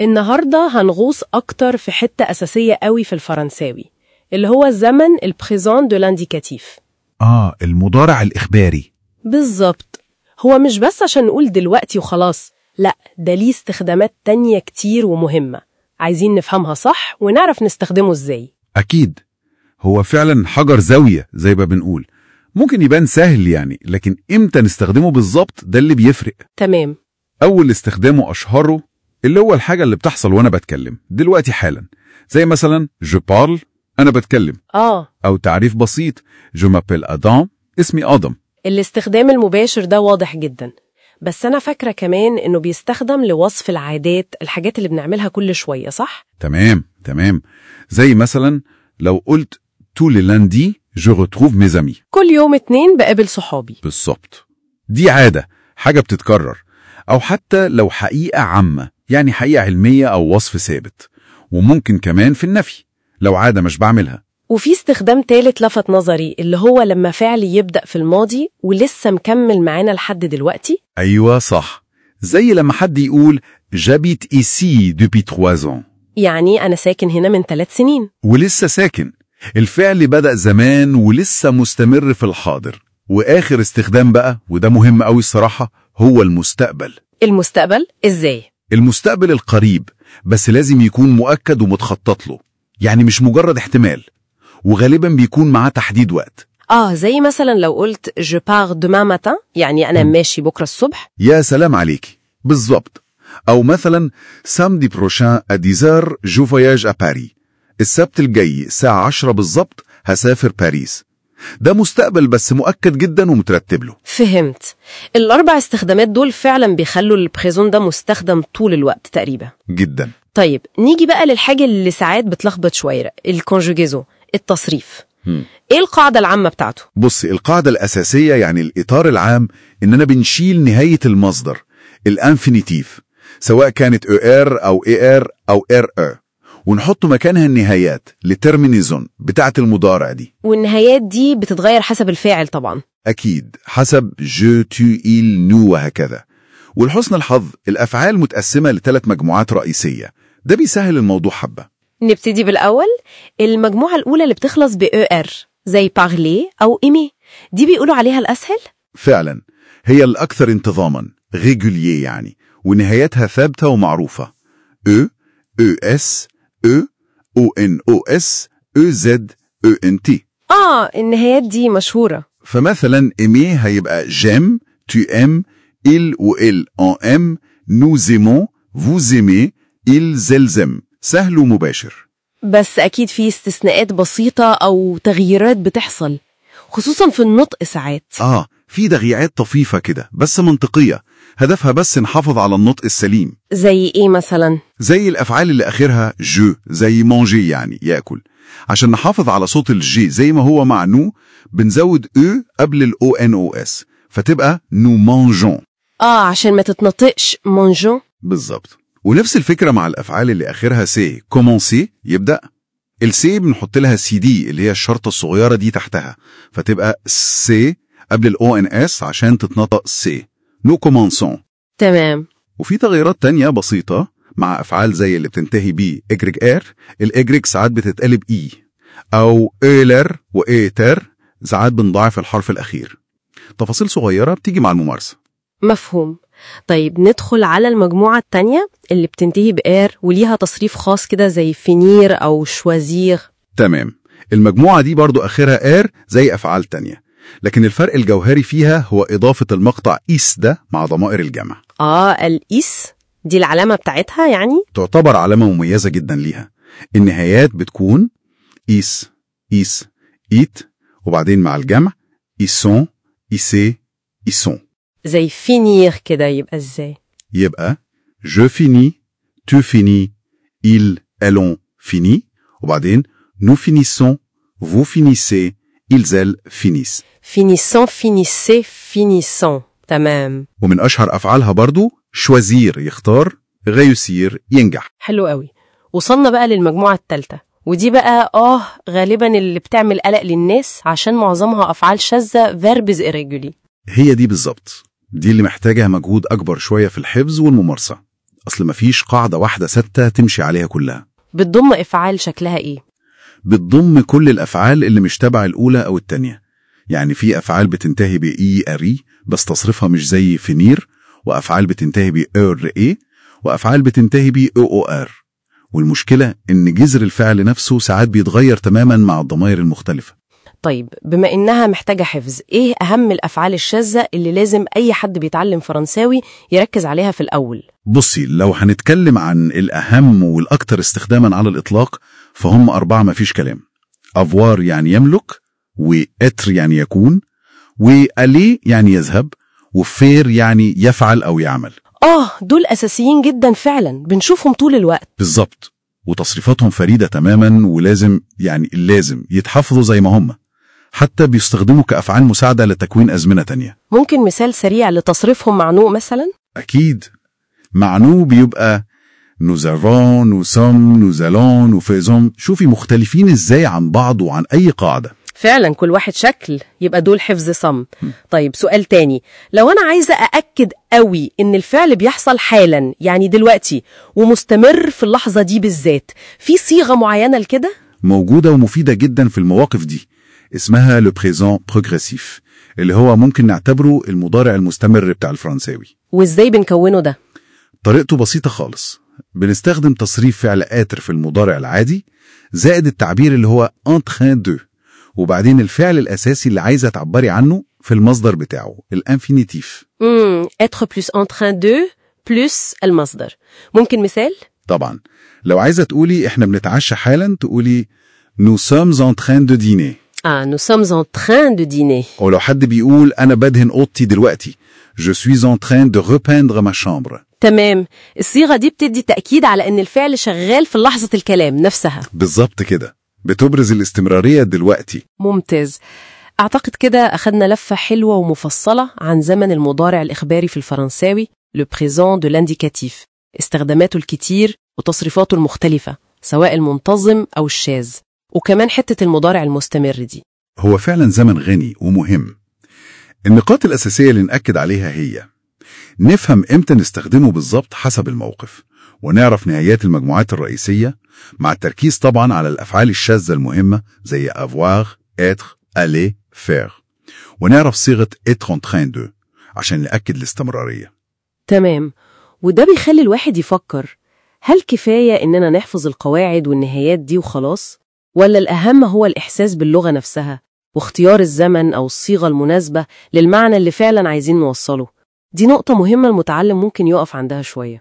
النهاردة هنغوص أكتر في حتة أساسية قوي في الفرنساوي اللي هو الزمن البريزون دو لانديكاتيف آه المضارع الإخباري بالظبط هو مش بس عشان نقول دلوقتي وخلاص لا ده ليه استخدامات تانية كتير ومهمة عايزين نفهمها صح ونعرف نستخدمه ازاي أكيد هو فعلا حجر زاوية زي ما بنقول ممكن يبان سهل يعني لكن إمتى نستخدمه بالظبط ده اللي بيفرق تمام أول استخدامه أشهره اللي هو الحاجة اللي بتحصل وأنا بتكلم دلوقتي حالا زي مثلا je parle أنا بتكلم آه أو تعريف بسيط je m'appelle Adam اسمي آدم الاستخدام المباشر ده واضح جدا بس أنا فاكرة كمان إنه بيستخدم لوصف العادات الحاجات اللي بنعملها كل شوية صح؟ تمام تمام زي مثلا لو قلت tous les lundis je retrouve mes amis كل يوم اتنين بقابل صحابي بالظبط دي عادة حاجة بتتكرر أو حتى لو حقيقة عامة يعني حقيقة علمية أو وصف ثابت وممكن كمان في النفي لو عادة مش بعملها وفي استخدام تالت لفت نظري اللي هو لما فعل يبدأ في الماضي ولسه مكمل معانا لحد دلوقتي أيوة صح زي لما حد يقول j'habite ici depuis trois ans يعني أنا ساكن هنا من ثلاث سنين ولسه ساكن الفعل بدأ زمان ولسه مستمر في الحاضر وآخر استخدام بقى وده مهم أوي الصراحة هو المستقبل المستقبل إزاي؟ المستقبل القريب بس لازم يكون مؤكد ومتخطط له يعني مش مجرد احتمال وغالبا بيكون معاه تحديد وقت آه زي مثلا لو قلت je pars demain matin يعني أنا ماشي بكرة الصبح يا سلام عليك بالظبط أو مثلا samedi prochain à 10h je voyage à Paris السبت الجاي الساعة 10 بالظبط هسافر باريس ده مستقبل بس مؤكد جدا ومترتب له فهمت الأربع استخدامات دول فعلا بيخلوا البريزون ده مستخدم طول الوقت تقريبا جدا طيب نيجي بقى للحاجة اللي ساعات بتلخبط شوية الكونجوجيزو التصريف مم. ايه القاعدة العامة بتاعته؟ بص القاعدة الأساسية يعني الإطار العام إننا بنشيل نهاية المصدر الانفينيتيف سواء كانت ER أو ER أو RE ونحط مكانها النهايات لترمينيزون بتاعة المضارع دي والنهايات دي بتتغير حسب الفاعل طبعا أكيد حسب جو تو إيل نو وهكذا ولحسن الحظ الأفعال متقسمة لثلاث مجموعات رئيسية ده بيسهل الموضوع حبة نبتدي بالأول المجموعة الأولى اللي بتخلص ب ER زي parler أو aimer دي بيقولوا عليها الأسهل؟ فعلا هي الأكثر انتظاما ريجوليي يعني ونهايتها ثابتة ومعروفة E, ES, E, ONOS, EZ, ENT آه النهايات دي مشهورة فمثلا aimer هيبقى j'aime, tu aimes, il ou elle en aime, nous aimons, vous aimez, ils elles aiment سهل ومباشر بس أكيد في استثناءات بسيطة أو تغييرات بتحصل خصوصا في النطق ساعات آه في تغييرات طفيفة كده بس منطقية هدفها بس نحافظ على النطق السليم زي إيه مثلا؟ زي الأفعال اللي آخرها جو زي مانجي يعني يأكل عشان نحافظ على صوت الجي زي ما هو مع نو بنزود او قبل الاو ان او اس فتبقى نو مانجون آه عشان ما تتنطقش مونجون بالظبط ونفس الفكرة مع الأفعال اللي آخرها سي كومونسي يبدأ السي بنحط لها سي دي اللي هي الشرطة الصغيرة دي تحتها فتبقى سي قبل الاو ان اس عشان تتنطق سي نو كومونسون تمام وفي تغييرات تانية بسيطة مع أفعال زي اللي بتنتهي ب إجريك إير الإجريك ساعات بتتقلب إي أو إيلر وإيتر ساعات بنضاعف الحرف الأخير تفاصيل صغيرة بتيجي مع الممارسة مفهوم طيب ندخل على المجموعة التانية اللي بتنتهي بإير وليها تصريف خاص كده زي فينير أو شوازير تمام المجموعة دي برضو آخرها إير زي أفعال تانية لكن الفرق الجوهري فيها هو إضافة المقطع إيس ده مع ضمائر الجمع آه الإيس دي العلامة بتاعتها يعني تعتبر علامة مميزة جدا ليها النهايات بتكون إيس إيس إيت وبعدين مع الجمع إيسون إيسي إيسون زي فينير كده يبقى إزاي يبقى je finis tu finis ils elles ont fini وبعدين nous finissons vous finissez ils elles finissent فينيسون فينيسي فينيسون تمام ومن أشهر أفعالها برضو شوازير يختار غيسير ينجح حلو قوي وصلنا بقى للمجموعة التالتة ودي بقى آه غالبا اللي بتعمل قلق للناس عشان معظمها أفعال شاذة verbs irregular هي دي بالظبط دي اللي محتاجة مجهود أكبر شوية في الحفظ والممارسة أصل مفيش قاعدة واحدة ثابتة تمشي عليها كلها بتضم أفعال شكلها إيه؟ بتضم كل الأفعال اللي مش تبع الأولى أو التانية يعني في أفعال بتنتهي بإي أري بس تصريفها مش زي فينير وأفعال بتنتهي بأر إي وأفعال بتنتهي بأو أو آر والمشكلة إن جذر الفعل نفسه ساعات بيتغير تماما مع الضمائر المختلفة طيب بما إنها محتاجة حفظ إيه أهم الأفعال الشاذة اللي لازم أي حد بيتعلم فرنساوي يركز عليها في الأول؟ بصي لو هنتكلم عن الأهم والأكثر استخداما على الإطلاق فهم أربعة مفيش كلام أفوار يعني يملك وإتر يعني يكون وألي يعني يذهب وفير يعني يفعل أو يعمل آه دول أساسيين جدا فعلا بنشوفهم طول الوقت بالظبط وتصريفاتهم فريدة تماما ولازم يعني لازم يتحفظوا زي ما هم حتى بيستخدموا كأفعال مساعدة لتكوين أزمنة تانية ممكن مثال سريع لتصريفهم مع نوع مثلا؟ أكيد معنوه بيبقى nous avons, nous sommes, nous allons, nous faisons شوفي مختلفين ازاي عن بعض وعن أي قاعدة فعلا كل واحد شكل يبقى دول حفظ صم طيب سؤال تاني لو أنا عايزة أأكد قوي إن الفعل بيحصل حالا يعني دلوقتي ومستمر في اللحظة دي بالذات في صيغة معينة لكده؟ موجودة ومفيدة جدا في المواقف دي اسمها لو بريزون بروجريسيف اللي هو ممكن نعتبره المضارع المستمر بتاع الفرنساوي وإزاي بنكونه ده؟ طريقته بسيطة خالص بنستخدم تصريف فعل آتر في المضارع العادي زائد التعبير اللي هو en train de وبعدين الفعل الأساسي اللي عايزة تعبري عنه في المصدر بتاعه الانفينيتيف امم être plus en train de plus المصدر ممكن مثال؟ طبعا لو عايزة تقولي احنا بنتعشى حالا تقولي nous sommes en train de dîner Ah, nous sommes en train de dîner. أو لو حد بيقول أنا بدهن أوضتي دلوقتي je suis en train de repeindre ma chambre تمام الصيغة دي بتدي تأكيد على أن الفعل شغال في لحظة الكلام نفسها بالظبط كده بتبرز الاستمرارية دلوقتي ممتاز أعتقد كده أخدنا لفة حلوة ومفصلة عن زمن المضارع الإخباري في الفرنساوي le présent de l'indicatif استخداماته الكتير وتصريفاته المختلفة سواء المنتظم أو الشاذ وكمان حتة المضارع المستمر دي هو فعلا زمن غني ومهم النقاط الأساسية اللي نأكد عليها هي نفهم إمتى نستخدمه بالظبط حسب الموقف ونعرف نهايات المجموعات الرئيسية مع التركيز طبعا على الأفعال الشاذة المهمة زي avoir, être, aller, faire ونعرف صيغة être en train de عشان نأكد الاستمرارية تمام وده بيخلي الواحد يفكر هل كفاية إننا نحفظ القواعد والنهايات دي وخلاص؟ ولا الأهم هو الإحساس باللغة نفسها واختيار الزمن أو الصيغة المناسبة للمعنى اللي فعلا عايزين نوصله؟ دي نقطة مهمة المتعلم ممكن يقف عندها شوية